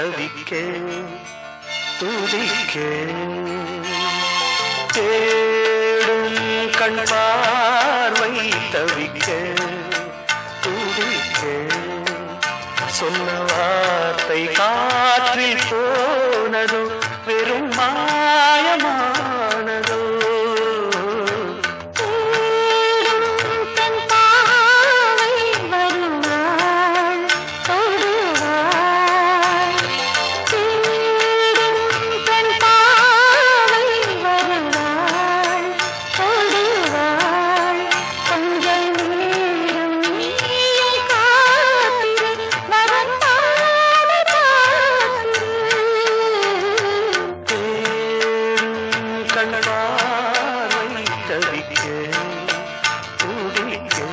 தவிக்க துடிக்க தேடும் கண் பார்வை தவிக்க துடிக்க சொன்ன வார்த்தை காற்றில் போனதோ வெறும் மாயமானதோ தன் பாவை வருவாள் தொடுவாள் தேடும் தன் பாவை வருவாள் தொடுவாள் கொஞ்சம் நேரம் நீயே காத்திரு வரத்தான காத்திரு தேடும் கண் பார்வை தவிக்க துடிக்க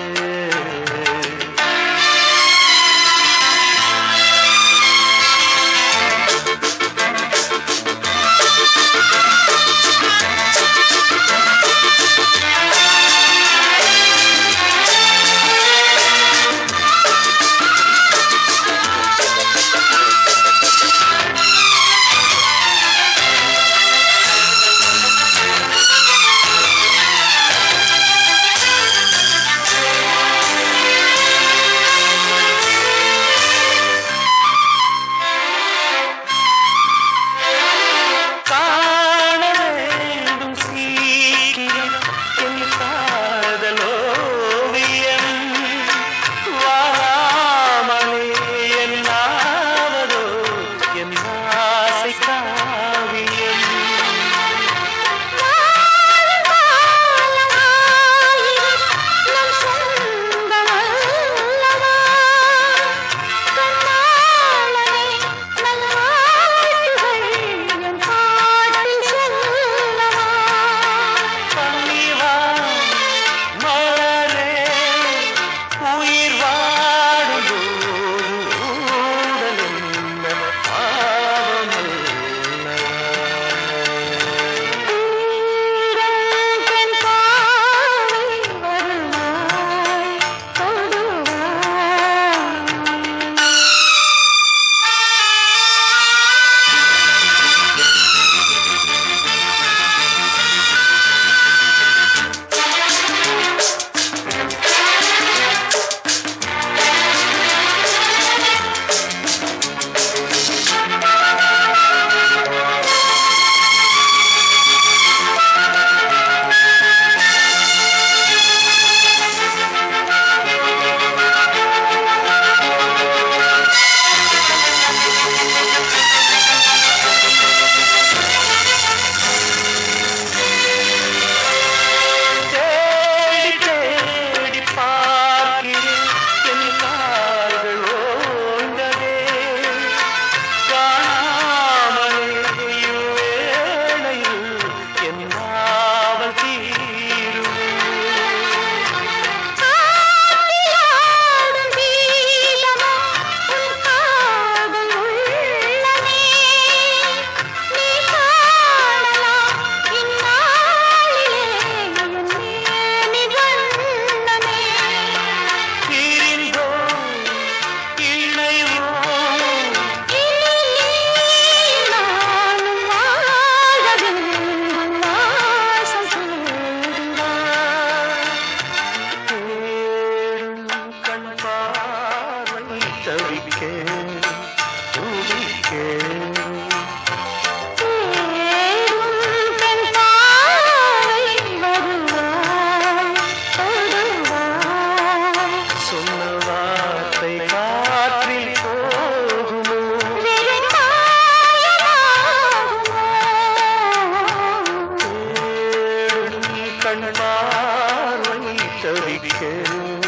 காண வேண்டும் சீக்கிரம் என் காதலோவியம் வாராமலே என்னாவதோ என் ஆசை காவியம் பணிவா மலரே உயிர் வாடும் ஊடல் என்ன பாவமல்ல தேடி தேடி பார்க்கிறேன் என் கால்கள் ஓய்ந்ததே காணாமலே இவ்வேளையில் என் நாவல் தீருமே பிரிந்தோம் இணைவோம் தேடும் கண் பார்வை தவிக்க துடிக்க சொன்ன வார்த்தை காற்றில் போகுமோ தேடும் கண் பார்வை தவிக்க